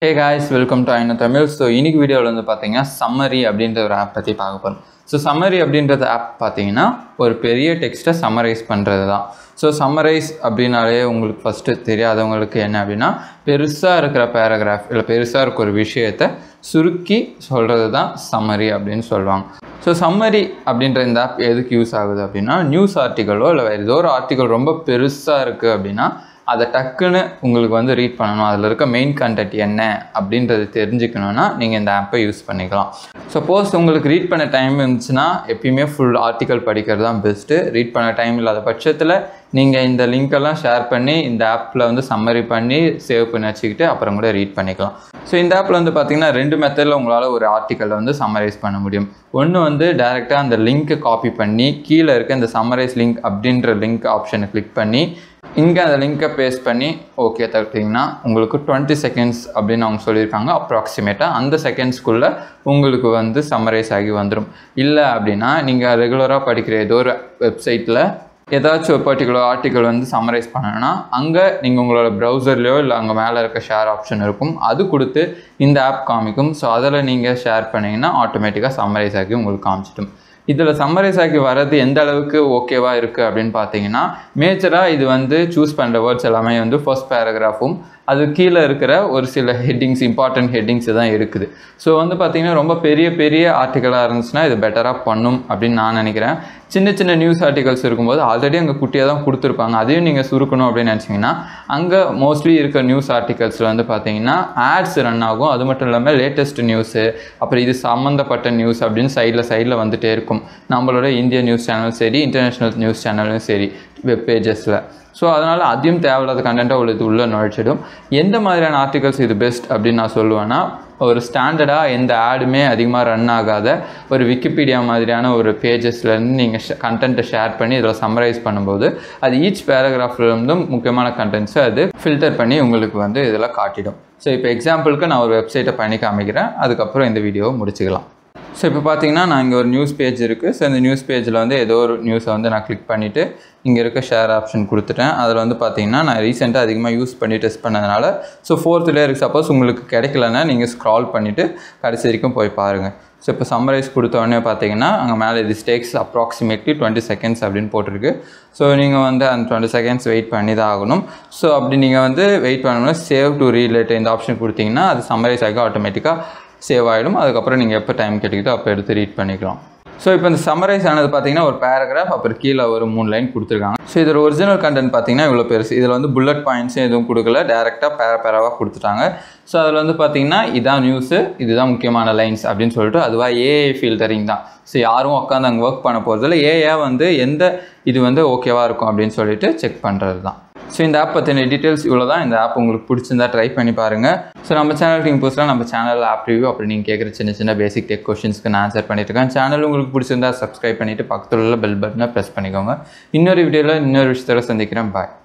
hey guys welcome to I know Tamil so இன்னைக்கு வீடியோவில் வந்து பார்த்தீங்கன்னா சம்மரி அப்படின்ற ஒரு ஆப் பற்றி பார்க்க போகிறோம் ஸோ சம்மரி அப்படின்றது ஆப் பார்த்தீங்கன்னா ஒரு பெரிய டெக்ஸ்ட்டை சம்மரைஸ் பண்ணுறது தான் ஸோ சம்மரைஸ் அப்படின்னாலே உங்களுக்கு ஃபஸ்ட்டு தெரியாதவங்களுக்கு என்ன அப்படின்னா பெருசாக இருக்கிற பேராகிராஃப் இல்லை பெருசாக இருக்க ஒரு விஷயத்தை சுருக்கி சொல்கிறது தான் சம்மரி அப்படின்னு சொல்லுவாங்க ஸோ சம்மரி அப்படின்ற இந்த ஆப் எதுக்கு யூஸ் ஆகுது அப்படின்னா நியூஸ் ஆர்டிக்கலோ இல்லை வேறு ஏதோ ஒரு ஆர்டிக்கல் ரொம்ப பெருசாக இருக்குது அப்படின்னா அதை டக்குன்னு உங்களுக்கு வந்து ரீட் பண்ணணும் அதில் இருக்க மெயின் கண்டென்ட் என்ன அப்படின்றது தெரிஞ்சுக்கணுன்னா நீங்கள் இந்த ஆப்பை யூஸ் பண்ணிக்கலாம் சப்போஸ் உங்களுக்கு ரீட் பண்ண டைம் இருந்துச்சுன்னா எப்பயுமே ஃபுல் ஆர்டிக்கல் படிக்கிறது தான் பெஸ்ட்டு ரீட் பண்ண டைம் இல்லாத பட்சத்தில் நீங்கள் இந்த லிங்க்கெல்லாம் ஷேர் பண்ணி இந்த ஆப்பில் வந்து சம்மரி பண்ணி சேவ் பண்ணி வச்சுக்கிட்டு அப்புறம் கூட ரீட் பண்ணிக்கலாம் ஸோ இந்த ஆப்பில் வந்து பார்த்தீங்கன்னா ரெண்டு மெத்தடில் உங்களால் ஒரு ஆர்டிக்கலை வந்து சம்மரைஸ் பண்ண முடியும் ஒன்று வந்து டேரெக்டாக அந்த லிங்க்கை காப்பி பண்ணி கீழே இருக்க இந்த சம்மரைஸ் லிங்க் அப்படின்ற லிங்க் ஆப்ஷனை கிளிக் பண்ணி இங்கே அந்த லிங்க்கை பேஸ்ட் பண்ணி ஓகே தட்டிங்கன்னா உங்களுக்கு டுவெண்ட்டி செகண்ட்ஸ் அப்படின்னு அவங்க சொல்லியிருக்காங்க அப்ராக்சிமேட்டாக அந்த செகண்ட்ஸ்க்குள்ளே உங்களுக்கு வந்து சம்மரைஸ் ஆகி வந்துடும் இல்லை அப்படின்னா நீங்கள் ரெகுலராக படிக்கிற ஏதோ ஒரு வெப்சைட்டில் ஏதாச்சும் ஒரு பர்டிகுலர் ஆர்டிக்கல் வந்து சம்மரைஸ் பண்ணணும்னா அங்கே நீங்கள் உங்களோட ப்ரௌசர்லையோ இல்லை அங்கே மேலே இருக்க ஷேர் ஆப்ஷன் இருக்கும் அது கொடுத்து இந்த ஆப் காமிக்கும் ஸோ அதில் நீங்கள் ஷேர் பண்ணிங்கன்னா ஆட்டோமேட்டிக்காக சம்மரைஸ் ஆகி உங்களுக்கு காமிச்சிடும் இதில் சம்மரைஸ் ஆகி வர்றது எந்த அளவுக்கு ஓகேவாக இருக்குது அப்படின்னு பார்த்தீங்கன்னா மேஜராக இது வந்து சூஸ் பண்ணுற வேர்ட்ஸ் எல்லாமே வந்து ஃபர்ஸ்ட் பேராகிராஃபும் அது கீழே இருக்கிற ஒரு சில ஹெட்டிங்ஸ் இம்பார்ட்டன்ட் ஹெட்டிங்ஸ் தான் இருக்குது ஸோ வந்து பார்த்திங்கன்னா ரொம்ப பெரிய பெரிய ஆர்டிக்கலாக இருந்துச்சுன்னா இது பெட்டராக பண்ணும் அப்படின்னு நான் நினைக்கிறேன் சின்ன சின்ன நியூஸ் ஆர்டிகல்ஸ் இருக்கும்போது ஆல்ரெடி அங்கே குட்டியாக தான் கொடுத்துருப்பாங்க அதையும் நீங்கள் சுருக்கணும் அப்படின்னு நினச்சிங்கன்னா அங்கே மோஸ்ட்லி இருக்க நியூஸ் ஆர்டிகல்ஸில் வந்து பார்த்தீங்கன்னா ஆட்ஸ் ரன் ஆகும் அது மட்டும் இல்லாமல் லேட்டஸ்ட் நியூஸு அப்புறம் இது சம்மந்தப்பட்ட நியூஸ் அப்படின்னு சைடில் சைடில் வந்துகிட்டே இருக்கும் நம்மளோட இந்திய நியூஸ் சேனலும் சரி இன்டர்நேஷ்னல் நியூஸ் சேனலும் சரி வெப் பேஜஸில் ஸோ அதனால் அதையும் தேவையில்லாத கண்டென்ட்டாக உள்ள இது உள்ளே நுழைச்சிடும் எந்த மாதிரியான ஆர்டிகல்ஸ் இது பெஸ்ட் அப்படின்னு நான் சொல்லுவேன்னா ஒரு ஸ்டாண்டர்டாக எந்த ஆடுமே அதிகமாக ரன் ஆகாத ஒரு விக்கிபீடியா மாதிரியான ஒரு பேஜஸ்லேருந்து நீங்கள் ஷ கண்டென்ட்டை ஷேர் பண்ணி இதில் சம்மரைஸ் பண்ணும்போது அது ஈச் பேராகிராஃப்லேருந்தும் முக்கியமான கண்டென்ட்ஸை அது ஃபில்டர் பண்ணி உங்களுக்கு வந்து இதில் காட்டிடும் ஸோ இப்போ எக்ஸாம்பிளுக்கு நான் ஒரு வெப்சைட்டை பண்ணி காமிக்கிறேன் அதுக்கப்புறம் இந்த வீடியோவை முடிச்சுக்கலாம் ஸோ இப்போ பார்த்தீங்கன்னா நான் இங்கே ஒரு நியூஸ் பேஜ் இருக்குது ஸோ இந்த நியூஸ் பேஜில் வந்து ஏதோ ஒரு நியூஸை வந்து நான் கிளிக் பண்ணிவிட்டு இங்கே இருக்க ஷேர் ஆப்ஷன் கொடுத்துட்டேன் அதில் வந்து பார்த்தீங்கன்னா நான் ரீசெண்டாக அதிகமாக யூஸ் பண்ணி டெஸ்ட் பண்ணதுனால ஸோ ஃபோர்த்தில் இருக்குது சப்போஸ் உங்களுக்கு கிடைக்கலன்னா நீங்கள் ஸ்க்ரால் பண்ணிவிட்டு கடைசி வரைக்கும் போய் பாருங்கள் ஸோ இப்போ சம்மரைஸ் கொடுத்த உடனே பார்த்தீங்கன்னா அங்கே மேலே இது ஸ்டேக்ஸ் அப்ராக்சிமேட்லி டுவெண்ட்டி செகண்ட்ஸ் அப்படின்னு போட்டிருக்கு ஸோ நீங்கள் வந்து அந்த டுவெண்ட்டி செகண்ட்ஸ் வெயிட் பண்ணி தான் ஆகணும் ஸோ அப்படி நீங்கள் வந்து வெயிட் பண்ணணும்னா சேவ் டு ரீலேட் இந்த ஆப்ஷன் கொடுத்தீங்கன்னா அது சம்மரைஸ் ஆகி ஆட்டோமேட்டிக்காக சேவ் ஆகிடும் அதுக்கப்புறம் நீங்கள் எப்போ டைம் கிடைக்குதோ அப்போ எடுத்து ரீட் பண்ணிக்கலாம் ஸோ இப்போ இந்த சம்மரைஸ் ஆனது பார்த்தீங்கன்னா ஒரு பேராகிராஃப் அப்புறம் கீழே ஒரு மூணு லைன் கொடுத்துருக்காங்க ஸோ இதோட ஒரிஜினல் கண்டென்ட் பார்த்தீங்கன்னா இவ்வளோ பெருசு இதில் வந்து புல்லட் பாயிண்ட்ஸும் எதுவும் கொடுக்கல டேரெக்டாக பேர பேராவாக கொடுத்துட்டாங்க ஸோ அதில் வந்து பார்த்தீங்கன்னா இதான் நியூஸு இதுதான் முக்கியமான லைன்ஸ் அப்படின்னு சொல்லிட்டு அதுவாக ஏஐ ஃபில்டரிங் தான் ஸோ யாரும் உட்காந்து அங்கே ஒர்க் பண்ண போகிறதில்ல ஏஐ வந்து எந்த இது வந்து ஓகேவாக இருக்கும் அப்படின்னு சொல்லிட்டு செக் பண்ணுறது தான் ஸோ இந்த ஆப் பற்றின டீட்டெயில்ஸ் இவ்வளோ தான் இந்த ஆப் உங்களுக்கு பிடிச்சிருந்தா ட்ரை பண்ணி பாருங்கள் ஸோ நம்ம சேனல் டீம் புதுசாக நம்ம சேனல் ஆப் ரிவ்யூ அப்படி நீங்கள் கேட்குற சின்ன சின்ன பேசிக் டெக் கொஷின்ஸ்க்கு நான் ஆன்சர் பண்ணிட்டு இருக்கேன் சேனல் உங்களுக்கு பிடிச்சிருந்தா சப்ஸ்கிரைப் பண்ணிவிட்டு பக்கத்தில் உள்ள பெல் பட்டனை ப்ரெஸ் பண்ணிக்கோங்க இன்னொரு வீடியோவில் இன்னொரு விஷயத்தோட சந்திக்கிறேன் பாய்